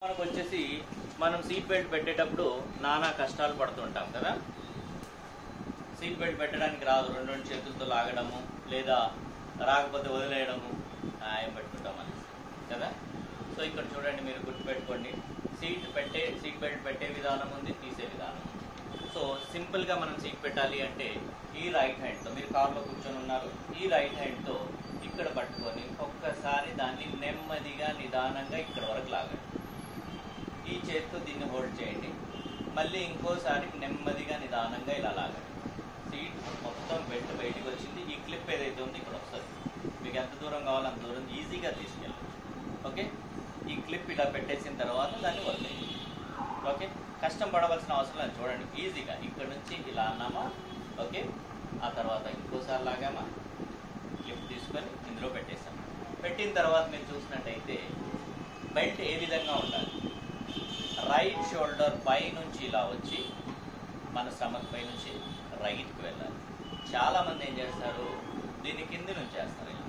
మనకు వచ్చేసి మనం సీట్ బెల్ట్ పెట్టేటప్పుడు నానా కష్టాలు పడుతుంటాం కదా సీట్ బెల్ట్ పెట్టడానికి రాదు రెండు రెండు చేతులతో లాగడము లేదా రాకపోతే వదిలేయడము ఆ, ఏం పెట్టుకుంటాం అని కదా సో ఇక్కడ చూడండి మీరు గుర్తుపెట్టుకోండి సీట్ పెట్టే సీట్ బెల్ట్ పెట్టే విధానం ఉంది తీసే విధానం ఉంది. సో సింపుల్గా మనం సీట్ పెట్టాలి అంటే ఈ రైట్ హ్యాండ్తో మీరు కార్లో కూర్చొని ఉన్నారు ఈ రైట్ హ్యాండ్తో ఇక్కడ పట్టుకొని ఒక్కసారి దాన్ని నెమ్మదిగా నిదానంగా ఇక్కడ వరకు లాగండి ఈ చేతితో దీన్ని హోల్డ్ చేయండి మళ్ళీ ఇంకోసారి నెమ్మదిగా నిదానంగా ఇలా లాగండి సీట్ మొత్తం బెల్ట్ బయటికి వచ్చింది ఈ క్లిప్ ఏదైతే ఉంది ఇక్కడ వస్తుంది మీకు ఎంత దూరం కావాలో అంత దూరం ఈజీగా తీసుకెళ్ళండి ఓకే ఈ క్లిప్ ఇలా పెట్టేసిన తర్వాత దాన్ని వదిలేయండి ఓకే కష్టం పడవలసిన అవసరం లేదు చూడండి ఈజీగా ఇక్కడ నుంచి ఇలా అన్నామా ఓకే ఆ తర్వాత ఇంకోసారి లాగామా క్లిప్ తీసుకొని ఇందులో పెట్టేసాం పెట్టిన తర్వాత మీరు చూసినట్టయితే బెల్ట్ ఏ విధంగా ఉండాలి రైట్ షోల్డర్ పై నుంచి ఇలా వచ్చి మన స్టమక్ పై నుంచి రైట్కి వెళ్ళాలి చాలా మంది ఏం చేస్తారు దీని కింది నుంచి చేస్తారు ఇలా.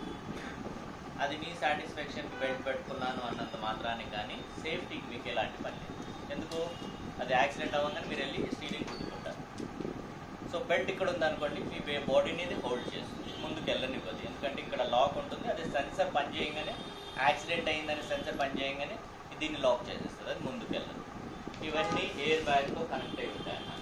అది మీ సాటిస్ఫాక్షన్కి బెల్ట్ పెట్టుకున్నాను అన్నంత మాత్రాన్ని కానీ సేఫ్టీకి మీకు ఎలాంటి పని లేదు ఎందుకు అది యాక్సిడెంట్ అవ్వగానే మీరు వెళ్ళి స్టీరింగ్ కుట్టుకుంటారు సో బెల్ట్ ఇక్కడ ఉందనుకోండి మీ వే- బాడీని ఇది హోల్డ్ చేస్తుంది ముందుకు వెళ్ళనివ్వదు ఎందుకంటే ఇక్కడ లాక్ ఉంటుంది అది సెన్సర్ పని చేయగానే యాక్సిడెంట్ అయిందని సెన్సర్ పని చేయగానే దీన్ని లాక్ చేసేస్తుంది అది ముందుకు వెళ్ళదు ఇవన్నీ ఎయిర్ బ్యాగ్తో కనెక్ట్ అయి ఉంటాయి అన్నమాట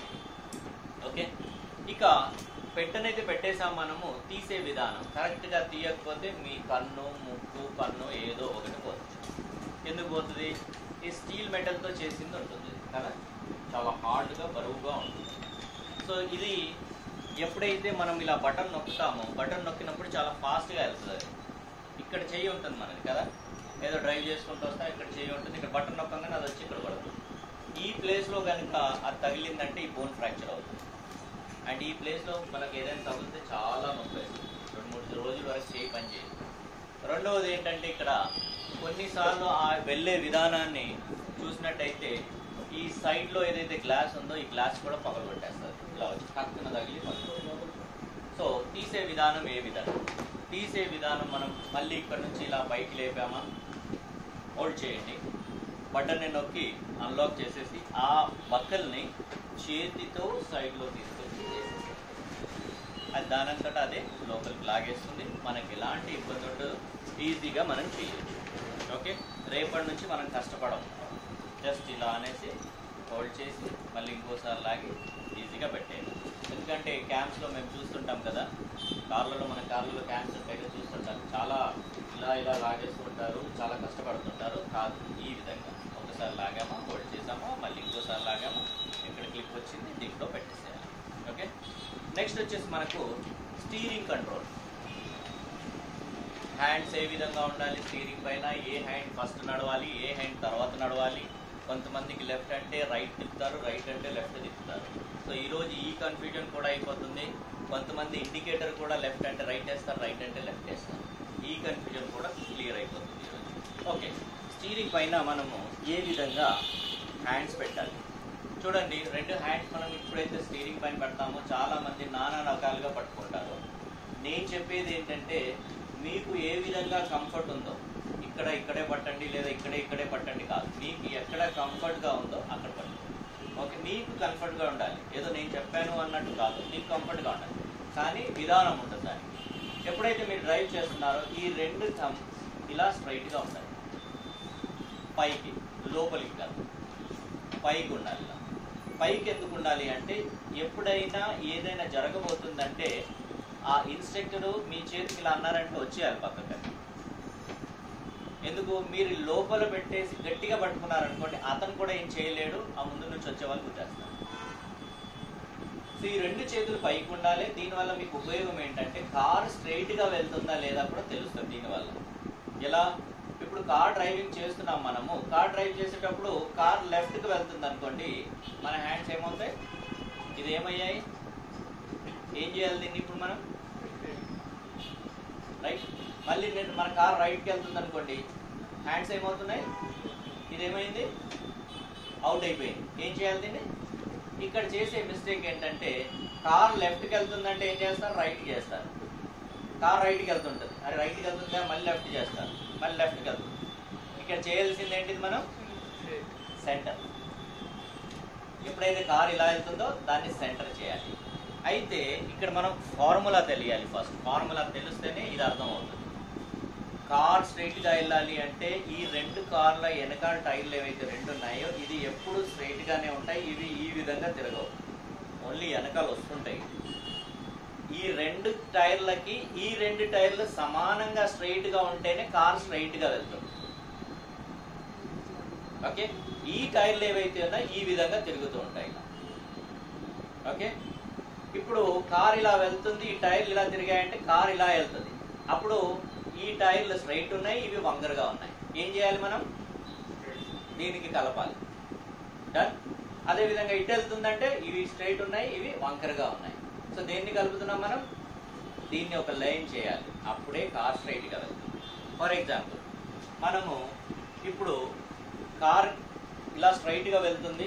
ఓకే ఇక పెట్టనైతే పెట్టేసాం మనము తీసే విధానం కరెక్ట్గా తీయకపోతే మీ కన్ను ముక్కు కన్ను ఏదో ఒకటి పోతుంది ఎందుకు పోతుంది ఈ స్టీల్ మెటల్తో చేసింది ఉంటుంది కదా చాలా హార్డ్గా బరువుగా ఉంటుంది సో ఇది ఎప్పుడైతే మనం ఇలా బటన్ నొక్కుతామో బటన్ నొక్కినప్పుడు చాలా ఫాస్ట్గా వెళ్తుంది అది. ఇక్కడ చెయ్యి ఉంటుంది మనది కదా ఏదో డ్రైవ్ చేసుకుంటూ వస్తా ఇక్కడ చెయ్యి ఉంటుంది ఇక్కడ బటన్ నొక్కగానే అది వచ్చి ఇక్కడ పడుతుంది ఈ ప్లేస్లో కనుక అది తగిలిందంటే ఈ బోన్ ఫ్రాక్చర్ అవుతుంది అండ్ ఈ ప్లేస్లో మనకి ఏదైనా తగిలితే చాలా నొప్పి వేస్తుంది రెండు మూడు రోజుల వరకు చేయి పని చేయదు రెండవది ఏంటంటే ఇక్కడ కొన్నిసార్లు ఆ వెళ్ళే విధానాన్ని చూసినట్టయితే ఈ సైడ్లో ఏదైతే గ్లాస్ ఉందో ఈ గ్లాస్ కూడా పగలగొట్టేస్తుంది ఇలా వచ్చి టక్కున తగిలి పగలగొట్టేస్తుంది. సో తీసే విధానం ఏ విధానం తీసే విధానం మనం మళ్ళీ ఇక్కడ నుంచి ఇలా పైకి లేపామా హోల్డ్ చేయండి బటన్ని నొక్కి అన్లాక్ చేసేసి ఆ బక్కల్ని చేతితో సైడ్లో తీసుకొచ్చి వేసేసేయండి అది దానంతట అదే లోపలికి లాగేస్తుంది మనకి ఎలాంటి ఇబ్బంది ఉండదు ఈజీగా మనం చేయొచ్చు ఓకే రేపటి నుంచి మనం కష్టపడం జస్ట్ ఇలా అనేసి హోల్డ్ చేసి మళ్ళీ ఇంకోసారి లాగి ఈజీగా పెట్టేయండి ఎందుకంటే క్యాంప్స్లో మేము చూస్తుంటాం కదా కార్లలో మన కార్లలో క్యాంప్స్ ఉంటాయి కదా చూస్తుంటాం చాలా ఇలా ఇలా లాగేస్తుంటారు చాలా కష్టపడుతుంటారు కాదు ఈ విధంగా ఒకసారి లాగామా హోల్డ్ చేసామా మళ్ళీ ఇంకోసారి లాగామా ఇక్కడ క్లిప్ వచ్చింది దీంట్లో పెట్టేసేయాలి ఓకే నెక్స్ట్ వచ్చేసి మనకు స్టీరింగ్ కంట్రోల్ హ్యాండ్స్ ఏ విధంగా ఉండాలి స్టీరింగ్ పైన ఏ హ్యాండ్ ఫస్ట్ నడవాలి ఏ హ్యాండ్ తర్వాత నడవాలి కొంతమందికి లెఫ్ట్ అంటే రైట్ తిప్పుతారు రైట్ అంటే లెఫ్ట్ తిప్పుతారు సో ఈరోజు ఈ కన్ఫ్యూజన్ కూడా అయిపోతుంది కొంతమంది ఇండికేటర్ కూడా లెఫ్ట్ అంటే రైట్ వేస్తారు రైట్ అంటే లెఫ్ట్ వేస్తారు ఈ కన్ఫ్యూజన్ కూడా క్లియర్ అయిపోతుంది ఈరోజు ఓకే స్టీరింగ్ పైన మనము ఏ విధంగా హ్యాండ్స్ పెట్టాలి చూడండి రెండు హ్యాండ్స్ మనం ఇప్పుడైతే స్టీరింగ్ పైన పెడతామో చాలా మంది నానా రకాలుగా పట్టుకుంటారు నేను చెప్పేది ఏంటంటే మీకు ఏ విధంగా కంఫర్ట్ ఉందో ఇక్కడ ఇక్కడే పట్టండి లేదా ఇక్కడే ఇక్కడే పట్టండి కాదు మీకు ఎక్కడ కంఫర్ట్గా ఉందో అక్కడ పట్టండి ఓకే మీకు కంఫర్ట్గా ఉండాలి ఏదో నేను చెప్పాను అన్నట్టు కాదు మీకు కంఫర్ట్గా ఉండాలి కానీ విధానం ఉంటుంది దానికి ఎప్పుడైతే మీరు డ్రైవ్ చేస్తున్నారో ఈ రెండు థమ్ ఇలా స్ట్రైట్గా ఉండాలి పైకి లోపలికి కాదు పైకి ఉండాలి ఇలా. పైకి ఎందుకు ఉండాలి అంటే ఎప్పుడైనా ఏదైనా జరగబోతుందంటే ఆ ఇన్స్ట్రక్టర్ మీ చేతికి ఇలా అన్నారంటే వచ్చేయాలి పక్కకి ఎందుకు మీరు లోపల పెట్టేసి గట్టిగా పట్టుకున్నారనుకోండి అతను కూడా ఏం చేయలేడు ఆ ముందు నుంచి వచ్చే వాళ్ళు గుర్తేస్తారు సో ఈ రెండు చేతులు పైకి ఉండాలి దీనివల్ల మీకు ఉపయోగం ఏంటంటే కార్ స్ట్రైట్ గా వెళ్తుందా లేదా కూడా తెలుస్తుంది దీనివల్ల ఎలా ఇప్పుడు కార్ డ్రైవింగ్ చేస్తున్నాం మనము కార్ డ్రైవ్ చేసేటప్పుడు కార్ లెఫ్ట్ కి వెళ్తుంది అనుకోండి మన హ్యాండ్స్ ఏమవుతాయి ఇది ఏమయ్యాయి ఏం చేయాలి దీన్ని ఇప్పుడు మనం రైట్ మళ్ళీ నేను మన కార్ రైట్కి వెళ్తుంది అనుకోండి హ్యాండ్స్ ఏమవుతున్నాయి ఇదేమైంది అవుట్ అయిపోయింది ఏం చేయాలి దీన్ని ఇక్కడ చేసే మిస్టేక్ ఏంటంటే కార్ లెఫ్ట్కి వెళ్తుందంటే ఏం చేస్తారు రైట్కి చేస్తారు కార్ రైట్కి వెళ్తుంటుంది అది రైట్కి వెళ్తుంది కదా మళ్ళీ లెఫ్ట్ చేస్తారు మళ్ళీ లెఫ్ట్కి వెళ్తుంది ఇక్కడ చేయాల్సింది ఏంటిది మనం సెంటర్ ఎప్పుడైతే కార్ ఇలా వెళ్తుందో దాన్ని సెంటర్ చేయాలి అయితే ఇక్కడ మనం ఫార్ములా తెలియాలి ఫస్ట్ ఫార్ములా తెలిస్తేనే ఇది అర్థమవుతుంది కార్ స్ట్రైట్ గా వెళ్ళాలి అంటే ఈ రెండు కార్ల వెనకాల టైర్లు ఏవైతే రెండు ఉన్నాయో ఇది ఎప్పుడు స్ట్రైట్ గానే ఉంటాయి ఇవి ఈ విధంగా తిరగవు ఓన్లీ వెనకాల వస్తుంటాయి ఈ రెండు టైర్లకి ఈ రెండు టైర్లు సమానంగా స్ట్రైట్ గా ఉంటేనే కార్ స్ట్రైట్ గా వెళ్తుంది ఓకే ఈ టైర్లు ఏవైతే ఉన్నాయో ఈ విధంగా తిరుగుతూ ఉంటాయి ఇలా. ఓకే ఇప్పుడు కార్ ఇలా వెళ్తుంది ఈ టైర్లు ఇలా తిరిగాయంటే కార్ ఇలా వెళ్తుంది అప్పుడు ఈ టైర్లు స్ట్రైట్ ఉన్నాయి ఇవి వంగరగా ఉన్నాయి ఏం చేయాలి మనం దీనికి కలపాలి డన్ అదే విధంగా ఇటు వెళ్తుందంటే ఇవి స్ట్రైట్ ఉన్నాయి ఇవి వంకరగా ఉన్నాయి సో దేన్ని కలుపుతున్నాం మనం దీన్ని ఒక లైన్ చేయాలి అప్పుడే కార్ స్ట్రైట్ గా వెళ్తుంది ఫర్ ఎగ్జాంపుల్ మనము ఇప్పుడు కార్ ఇలా స్ట్రైట్ గా వెళ్తుంది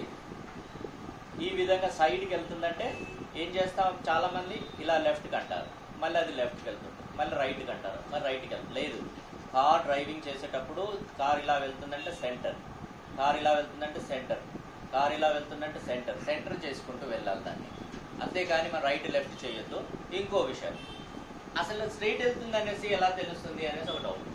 ఈ విధంగా సైడ్కి వెళ్తుందంటే ఏం చేస్తాం చాలా మంది ఇలా లెఫ్ట్కి అంటారు మళ్ళీ అది లెఫ్ట్కి వెళ్తుంది మళ్ళీ రైట్కి అంటారు మరి రైట్కి వెళ్తుంది లేదు కార్ డ్రైవింగ్ చేసేటప్పుడు కార్ ఇలా వెళ్తుందంటే సెంటర్ కార్ ఇలా వెళ్తుందంటే సెంటర్ కార్ ఇలా వెళ్తుందంటే సెంటర్ సెంటర్ చేసుకుంటూ వెళ్ళాలి దాన్ని అంతేకాని మనం రైట్ లెఫ్ట్ చేయొద్దు ఇంకో విషయం అసలు స్ట్రైట్ వెళ్తుంది అనేసి ఎలా తెలుస్తుంది అనేసి ఒక డౌట్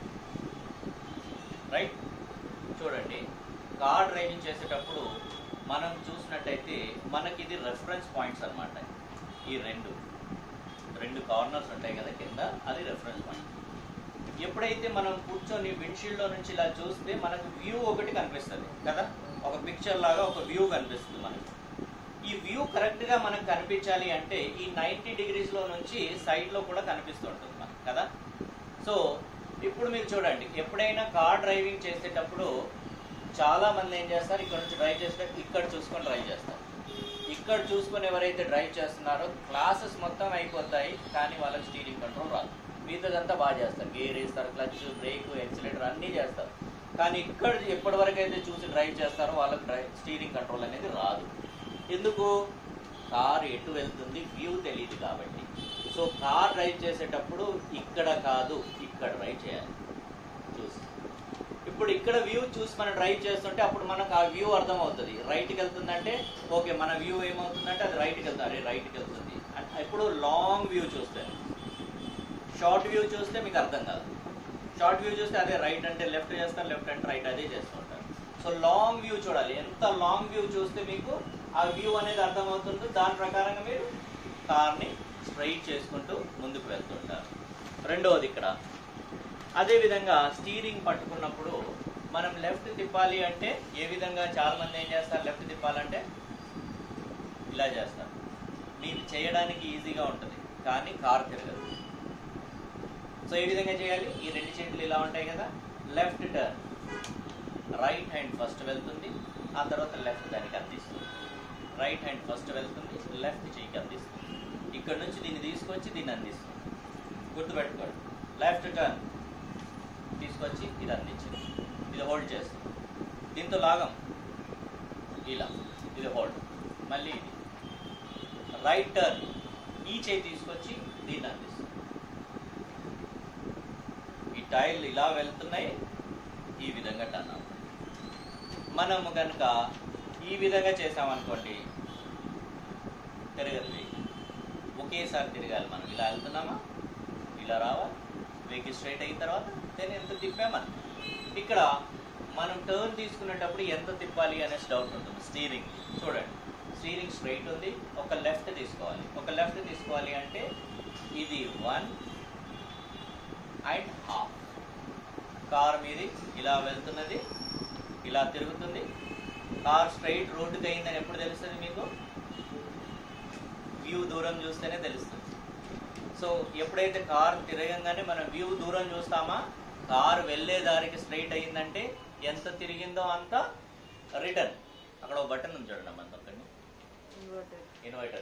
రైట్ చూడండి కార్ డ్రైవింగ్ చేసేటప్పుడు మనం చూసినట్టయితే మనకి ఇది రెఫరెన్స్ పాయింట్స్ అన్నమాట ఈ రెండు రెండు కార్నర్స్ ఉంటాయి కదా కింద అది రెఫరెన్స్ పాయింట్ ఎప్పుడైతే మనం కూర్చొని విండ్షీల్డ్లో నుంచి ఇలా చూస్తే మనకు వ్యూ ఒకటి కనిపిస్తుంది కదా ఒక పిక్చర్ లాగా ఒక వ్యూ కనిపిస్తుంది మనకి ఈ వ్యూ కరెక్ట్ గా మనకు కనిపించాలి అంటే ఈ నైంటీ డిగ్రీస్ లో నుంచి సైడ్ లో కూడా కనిపిస్తుంటుంది మనకు కదా సో ఇప్పుడు మీరు చూడండి ఎప్పుడైనా కార్ డ్రైవింగ్ చేసేటప్పుడు చాలా మంది ఏం చేస్తారు ఇక్కడ నుంచి డ్రైవ్ చేసేటప్పుడు ఇక్కడ చూసుకొని డ్రైవ్ చేస్తారు ఇక్కడ చూసుకొని ఎవరైతే డ్రైవ్ చేస్తున్నారో క్లాసెస్ మొత్తం అయిపోతాయి కానీ వాళ్ళకి స్టీరింగ్ కంట్రోల్ రాదు మిగతాదంతా బాగా చేస్తారు గేర్ వేస్తారు క్లచ్ బ్రేక్ ఎక్సిలేటర్ అన్నీ చేస్తారు కానీ ఇక్కడ ఎప్పటి వరకు అయితే చూసి డ్రైవ్ చేస్తారో వాళ్ళకి డ్రైవ్ స్టీరింగ్ కంట్రోల్ అనేది రాదు ఎందుకు కార్ ఎటు వెళ్తుంది వ్యూ తెలియదు కాబట్టి సో కార్ డ్రైవ్ చేసేటప్పుడు ఇక్కడ కాదు ఇక్కడ డ్రైవ్ చేయాలి చూసి ఇప్పుడు ఇక్కడ వ్యూ చూసి మనం డ్రైవ్ చేస్తుంటే అప్పుడు మనకు ఆ వ్యూ అర్థమవుతుంది రైట్కి వెళ్తుందంటే ఓకే మన వ్యూ ఏమవుతుందంటే అది రైట్కి వెళ్తుంది అరే రైట్కి వెళ్తుంది అన్- ఇప్పుడు లాంగ్ వ్యూ చూస్తే షార్ట్ వ్యూ చూస్తే మీకు అర్థం కాదు షార్ట్ వ్యూ చూస్తే అదే రైట్ అంటే లెఫ్ట్ చేస్తారు లెఫ్ట్ అంటే రైట్ అదే చేస్తుంటారు సో లాంగ్ వ్యూ చూడాలి ఎంత లాంగ్ వ్యూ చూస్తే మీకు ఆ వ్యూ అనేది అర్థమవుతుందో దాని ప్రకారంగా మీరు కార్ని స్ట్రైట్ చేసుకుంటూ ముందుకు వెళ్తుంటారు రెండవది ఇక్కడ అదే విధంగా స్టీరింగ్ పట్టుకున్నప్పుడు మనం లెఫ్ట్ తిప్పాలి అంటే ఏ విధంగా చాలా మంది ఏం చేస్తారు లెఫ్ట్ తిప్పాలంటే ఇలా చేస్తారు మీకు చేయడానికి ఈజీగా ఉంటుంది కానీ కార్ తిరగదు సో ఏ విధంగా చేయాలి ఈ రెండు చేతులు ఇలా ఉంటాయి కదా left turn right hand first వెళ్తుంది ఆ తర్వాత లెఫ్ట్ దానికి అందిస్తుంది రైట్ హ్యాండ్ ఫస్ట్ వెళ్తుంది లెఫ్ట్ చేయికి అందిస్తుంది ఇక్కడ నుంచి దీన్ని తీసుకొచ్చి దీన్ని అందిస్తుంది గుర్తుపెట్టుకోండి లెఫ్ట్ టర్న్ తీసుకొచ్చి ఇది అందించింది ఇది హోల్డ్ చేస్తుంది దీంతో లాగం ఇలా ఇది హోల్డ్ మళ్ళీ ఇది రైట్ టర్న్ ఈ చేయి తీసుకొచ్చి దీన్ని అందిస్తుంది ఈ టైర్లు ఇలా వెళ్తున్నాయి ఈ విధంగా టర్న్ అవుతాయి మనము కనుక ఈ విధంగా చేసామనుకోండి తిరగదు వెహికల్ ఒకేసారి తిరగాలి మనం ఇలా వెళ్తున్నామా ఇలా రావాలి వెహికల్ స్ట్రైట్ అయిన తర్వాత నేను ఎంత తిప్పామని ఇక్కడ మనం టర్న్ తీసుకునేటప్పుడు ఎంత తిప్పాలి అనేసి డౌట్ ఉంటుంది స్టీరింగ్ చూడండి స్టీరింగ్ స్ట్రైట్ ఉంది ఒక లెఫ్ట్ తీసుకోవాలి ఒక లెఫ్ట్ తీసుకోవాలి అంటే ఇది వన్ అండ్ హాఫ్ కార్ మీది ఇలా వెళ్తున్నది ఇలా తిరుగుతుంది కార్ స్ట్రైట్ రోడ్డుకి అయిందని ఎప్పుడు తెలుస్తుంది మీకు వ్యూ దూరం చూస్తేనే తెలుస్తుంది సో ఎప్పుడైతే కార్ తిరగంగానే మనం వ్యూ దూరం చూస్తామా కార్ వెళ్ళే దారికి స్ట్రైట్ అయిందంటే ఎంత తిరిగిందో అంత రిటర్న్ అక్కడ ఒక బటన్ ఉంది చూడండి మన పక్కన ఇన్వర్టర్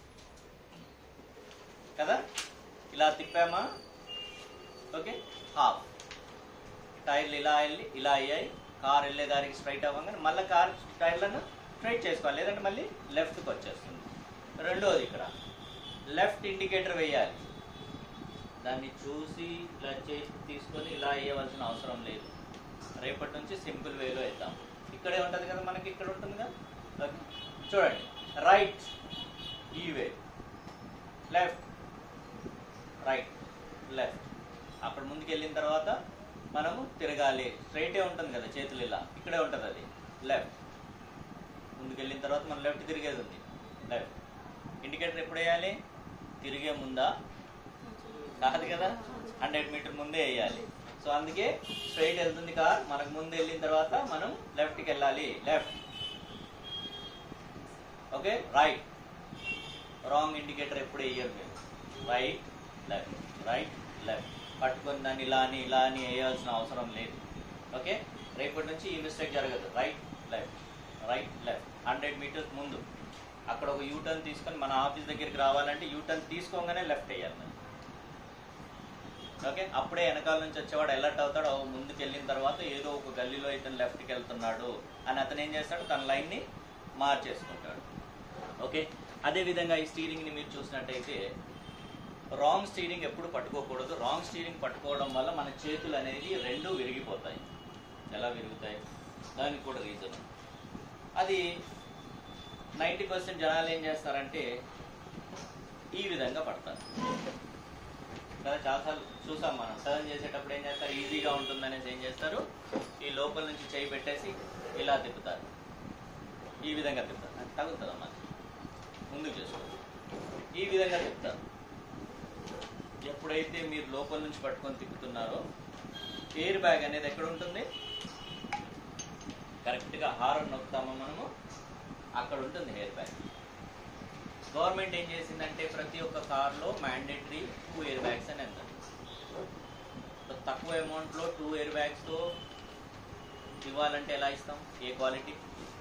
కదా ఇలా తిప్పామా ఓకే హాఫ్ టైర్లు ఇలా వెళ్ళి ఇలా అయ్యాయి కార్ వెళ్ళే దానికి స్ట్రైట్ అవ్వగానే మళ్ళీ కార్ టైర్లను స్ట్రైట్ చేసుకోవాలి లేదంటే మళ్ళీ లెఫ్ట్కి వచ్చేస్తుంది రెండోది ఇక్కడ లెఫ్ట్ ఇండికేటర్ వేయాలి దాన్ని చూసి ఇలా చేసి తీసుకొని ఇలా వేయవలసిన అవసరం లేదు రేపటి నుంచి సింపుల్ వేలో వేద్దాం ఇక్కడే ఉంటుంది కదా మనకి ఇక్కడ ఉంటుంది కదా ఓకే చూడండి రైట్ ఈ వే లెఫ్ట్ రైట్ లెఫ్ట్ అక్కడ ముందుకు వెళ్ళిన తర్వాత మనము తిరగాలి స్ట్రైటే ఉంటుంది కదా చేతులు ఇలా ఇక్కడే ఉంటుంది అది లెఫ్ట్ ముందుకు వెళ్ళిన తర్వాత మనం లెఫ్ట్ తిరిగేది ఉంది లెఫ్ట్ ఇండికేటర్ ఎప్పుడు వేయాలి తిరిగే ముందా కాదు కదా హండ్రెడ్ మీటర్ ముందే వేయాలి సో అందుకే స్ట్రైట్ వెళ్తుంది కార్ మనకు ముందు వెళ్ళిన తర్వాత మనం లెఫ్ట్కి వెళ్ళాలి left okay right wrong indicator ఎప్పుడు వేయరు మీరు రైట్ లెఫ్ట్ రైట్ లెఫ్ట్ పట్టుకొని దాన్ని ఇలా అని ఇలా అని వేయాల్సిన అవసరం లేదు ఓకే రేపటి నుంచి ఈ మిస్టేక్ జరగదు right left right left hundred metres ముందు అక్కడ ఒక యూటర్న్ తీసుకొని మన ఆఫీస్ దగ్గరికి రావాలంటే యూటర్న్ తీసుకోగానే లెఫ్ట్ వేయాలి మనం. ఓకే అప్పుడే వెనకాల నుంచి వచ్చేవాడు అలర్ట్ అవుతాడు ఓ ముందుకు వెళ్ళిన తర్వాత ఏదో ఒక గల్లీలో ఇతను లెఫ్ట్కి వెళ్తున్నాడు అని అతను ఏం చేస్తాడు తన లైన్ని మార్చేసుకుంటాడు ఓకే అదే విధంగా ఈ స్టీరింగ్ని మీరు చూసినట్టయితే రాంగ్ స్టీరింగ్ ఎప్పుడు పట్టుకోకూడదు రాంగ్ స్టీరింగ్ పట్టుకోవడం వల్ల మన చేతులు అనేది రెండు విరిగిపోతాయి ఎలా విరుగుతాయి దానికి కూడా రీజన్ అది నైంటీ పర్సెంట్ జనాలు ఏం చేస్తారంటే ఈ విధంగా పడతారు కదా చాలాసార్లు చూసాం మనం టర్న్ చేసేటప్పుడు ఏం చేస్తారు ఈజీగా ఉంటుందనేసి ఏం చేస్తారు ఈ లోపల నుంచి చేయి పెట్టేసి ఇలా తిప్పుతారు ఈ విధంగా తిప్పుతారు అది తగులుతుందమ్మా ముందుకు చేసుకోండి ఈ విధంగా తిప్పుతారు ఎప్పుడైతే మీరు లోపల నుంచి పట్టుకొని తిప్పుతున్నారో ఎయిర్ బ్యాగ్ అనేది ఎక్కడ ఉంటుంది కరెక్ట్గా హారన్ నొక్కుతామో మనము అక్కడ ఉంటుంది ఎయిర్ బ్యాగ్ గవర్నమెంట్ ఏం చేసిందంటే ప్రతి ఒక్క కార్లో మ్యాండేటరీ టూ ఎయిర్ బ్యాగ్స్ అని అంటారు సో తక్కువ అమౌంట్లో టూ ఎయిర్ బ్యాగ్స్తో ఇవ్వాలంటే ఎలా ఇస్తాం ఏ క్వాలిటీ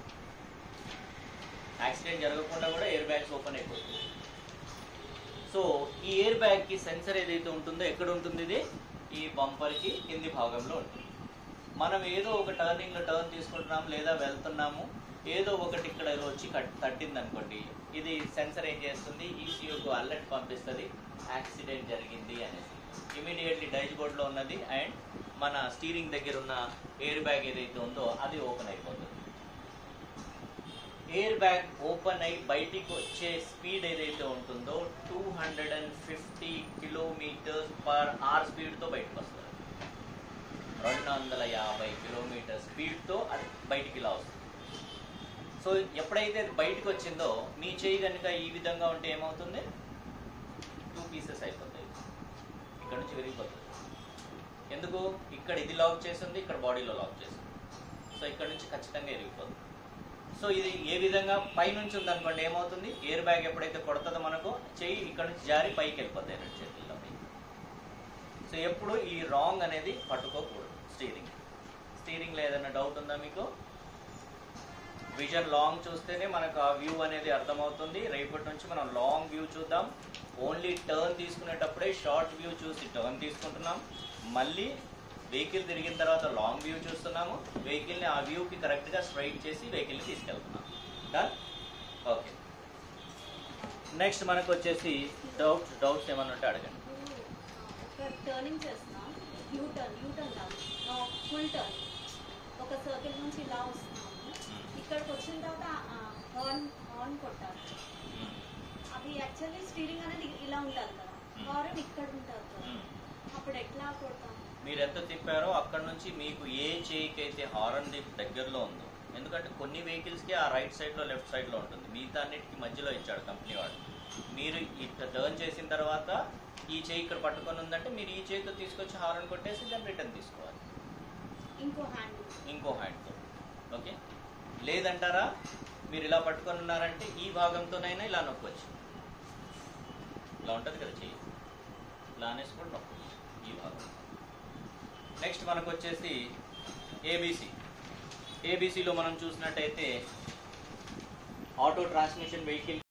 యాక్సిడెంట్ జరగకుండా కూడా ఎయిర్ బ్యాగ్స్ ఓపెన్ అయిపోతుంది సో ఈ ఎయిర్ బ్యాగ్కి సెన్సర్ ఏదైతే ఉంటుందో ఎక్కడ ఉంటుంది ఇది ఈ బంపర్కి కింది భాగంలో ఉంటుంది మనం ఏదో ఒక టర్నింగ్లో టర్న్ తీసుకుంటున్నాము లేదా వెళ్తున్నాము ఏదో ఒకటి ఇక్కడ వచ్చి కట్ తట్టింది అనుకోండి ఇది సెన్సర్ ఏం చేస్తుంది ఈసీయూకు అలర్ట్ పంపిస్తుంది యాక్సిడెంట్ జరిగింది అనేసి ఇమీడియట్లీ డైజ్ బోర్డ్లో ఉన్నది అండ్ మన స్టీరింగ్ దగ్గర ఉన్న ఎయిర్ బ్యాగ్ ఏదైతే ఉందో అది ఓపెన్ అయిపోతుంది ఎయిర్ బ్యాగ్ ఓపెన్ అయి బయటికి వచ్చే స్పీడ్ ఏదైతే ఉంటుందో two hundred and fifty kilometres per hour స్పీడ్తో బయటకు వస్తుంది రెండు వందల యాభై కిలోమీటర్ స్పీడ్తో అది బయటికి ఇలా వస్తుంది సో ఎప్పుడైతే అది బయటకు వచ్చిందో మీ చేయి కనుక ఈ విధంగా ఉంటే ఏమవుతుంది టూ పీసెస్ అయిపోతాయి ఇక్కడ నుంచి విరిగిపోతుంది ఎందుకు ఇక్కడ ఇది లాక్ చేసింది ఇక్కడ బాడీలో లాక్ చేసింది సో ఇక్కడ నుంచి ఖచ్చితంగా విరిగిపోతుంది సో ఇది ఏ విధంగా పైనుంచి ఉందనుకోండి ఏమవుతుంది ఎయిర్ బ్యాగ్ ఎప్పుడైతే కొడుతుందో మనకు చెయ్యి ఇక్కడ నుంచి జారి పైకి వెళ్ళిపోతాయి రెండు చేతుల్లో సో ఎప్పుడు ఈ రాంగ్ అనేది పట్టుకోకూడదు స్టీరింగ్ స్టీరింగ్లో ఏదైనా డౌట్ ఉందా మీకు విజన్ లాంగ్ చూస్తేనే మనకు ఆ వ్యూ అనేది అర్థమవుతుంది రేపటి నుంచి మనం లాంగ్ వ్యూ చూద్దాం ఓన్లీ టర్న్ తీసుకునేటప్పుడే షార్ట్ వ్యూ చూసి టర్న్ తీసుకుంటున్నాం మళ్ళీ వెహికల్ తిరిగిన తర్వాత లాంగ్ వ్యూ చూస్తున్నాము వెహికల్ని ఆ వ్యూకి కరెక్ట్గా స్ట్రైట్ చేసి వెహికల్ని తీసుకెళ్తున్నాం డన్ ఓకే నెక్స్ట్ మనకు వచ్చేసి డౌట్స్ డౌట్స్ ఏమన్నా ఉంటే అడగండి ఒక టర్నింగ్ చేస్తున్నాం యూ టర్న్ యూ టర్న్ కాదు ఫుల్ టర్న్ ఒక సర్కిల్ నుంచి ఇలా వస్తున్నాము ఇక్కడికి వచ్చిన తర్వాత హార్న్ హార్న్ కొట్టాలి అది యాక్చువల్లీ స్టీరింగ్ అనేది ఇలా ఉంటుంది కదా హార్న్ ఇక్కడ ఉంటుంది కదా అప్పుడు ఎట్లా కొడతాం మీరు ఎంత తిప్పారో అక్కడ నుంచి మీకు ఏ చేయికి అయితే హారన్ దగ్గరలో ఉందో ఎందుకంటే కొన్ని వెహికల్స్కి ఆ రైట్ సైడ్లో లెఫ్ట్ సైడ్లో ఉంటుంది మిగతా అన్నిటికీ మధ్యలో ఇచ్చాడు కంపెనీ వాడు మీరు ఇక్కడ టర్న్ చేసిన తర్వాత ఈ చేయి ఇక్కడ పట్టుకొని ఉందంటే మీరు ఈ చేయితో తీసుకొచ్చి హారన్ కొట్టేసి దాన్ని రిటర్న్ తీసుకోవాలి ఇంకో హ్యాండ్ ఇంకో హ్యాండ్తో ఓకే లేదంటారా మీరు ఇలా పట్టుకొని ఉన్నారంటే ఈ భాగంతోనైనా ఇలా నొక్కొచ్చు ఇలా ఉంటుంది కదా చెయ్యి ఇలా అనేసి కూడా నొక్కొచ్చు ఈ భాగం నెక్స్ట్ మనకు వచ్చేసి ఏబీసీ ఏబీసీలో మనం చూసినట్టయితే ఆటో ట్రాన్స్మిషన్ వెహికల్